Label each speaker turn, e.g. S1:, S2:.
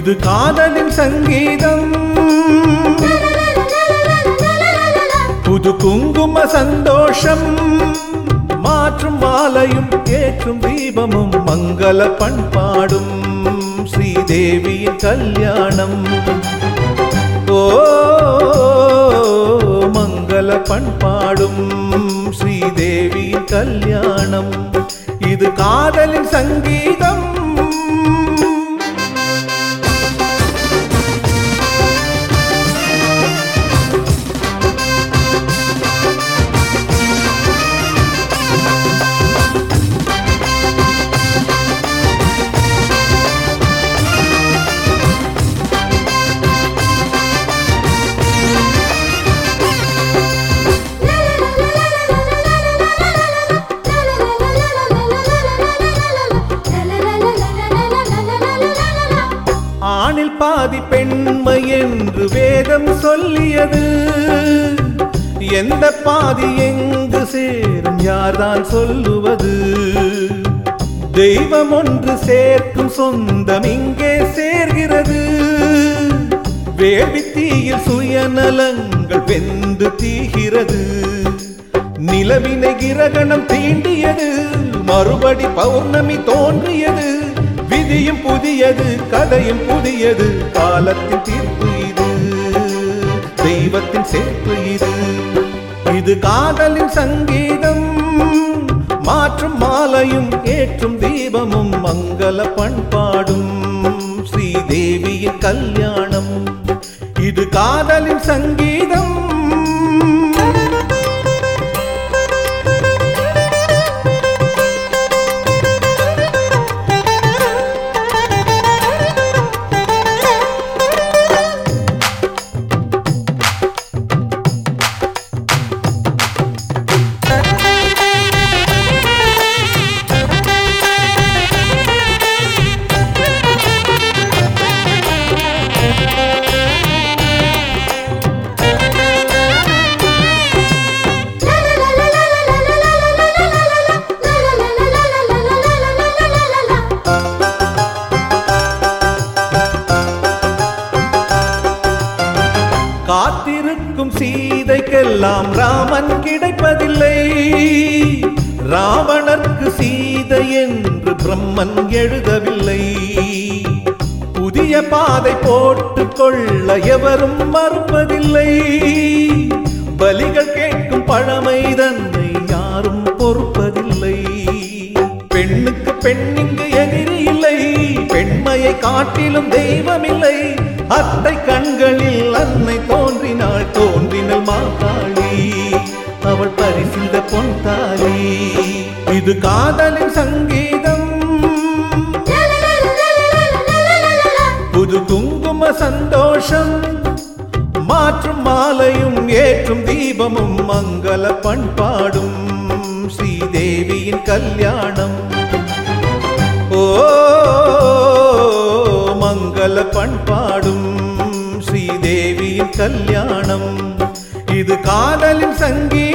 S1: இது காதலின் சங்கீதம் புது குங்கும சந்தோஷம் மாற்றும் மாலையும் ஏற்றும் தீபமும் மங்கள பண்பாடும் ஸ்ரீதேவியின் கல்யாணம் ஓ மங்கள பண்பாடும் ஸ்ரீதேவியின் கல்யாணம் இது காதலின் சங்கீதம் ஆணில் பாதி பெண்மை என்று வேதம் சொல்லியது எந்த பாதி எங்கு சேரும் யார்தான் சொல்லுவது தெய்வம் ஒன்று சேர்க்கும் சொந்தம் இங்கே சேர்கிறது வேள்வித்தீயில் சுயநலங்கள் வெந்து தீகிறது நிலவினை கிரகணம் தீண்டியது மறுபடி பௌர்ணமி தோன்றியது விதியும் புதியது கதையும் புதியது காலத்தின் தீர்ப்பு இது தெய்வத்தின் சேர்ப்பு இது இது காதலின் சங்கீதம் மாற்றும் மாலையும் ஏற்றும் தீபமும் மங்கள பண்பாடும் ஸ்ரீதேவியின் கல்யாணம் இது காதலின் சங்கீதம் காத்திருக்கும் சீதைக்கெல்லாம் ராமன் கிடைப்பதில்லை ராவணர்க்கு சீதை என்று பிரம்மன் எழுதவில்லை புதிய பாதை போட்டுக் கொள்ள எவரும் மறுப்பதில்லை பலிகள் கேட்கும் பழமை தன்னை யாரும் பொறுப்பதில்லை பெண்ணுக்கு பெண்ணிங்கு எதிரி இல்லை பெண்மையை காட்டிலும் தெய்வமில்லை அத்தை கண்களில் அன்னை தோன்றினாள் தோன்றினல் மாகாளி அவள் பரிசிந்த பொன் தாலி இது காதலின் சங்கீதம் புது குங்கும சந்தோஷம் மாற்றும் மாலையும் ஏற்றும் தீபமும் மங்கள பண்பாடும் ஸ்ரீதேவியின் கல்யாணம் ஓ மங்கள பண்பாடும் ஸ்ரீதேவியின் கல்யாணம் இது காதலின் சங்கீதம்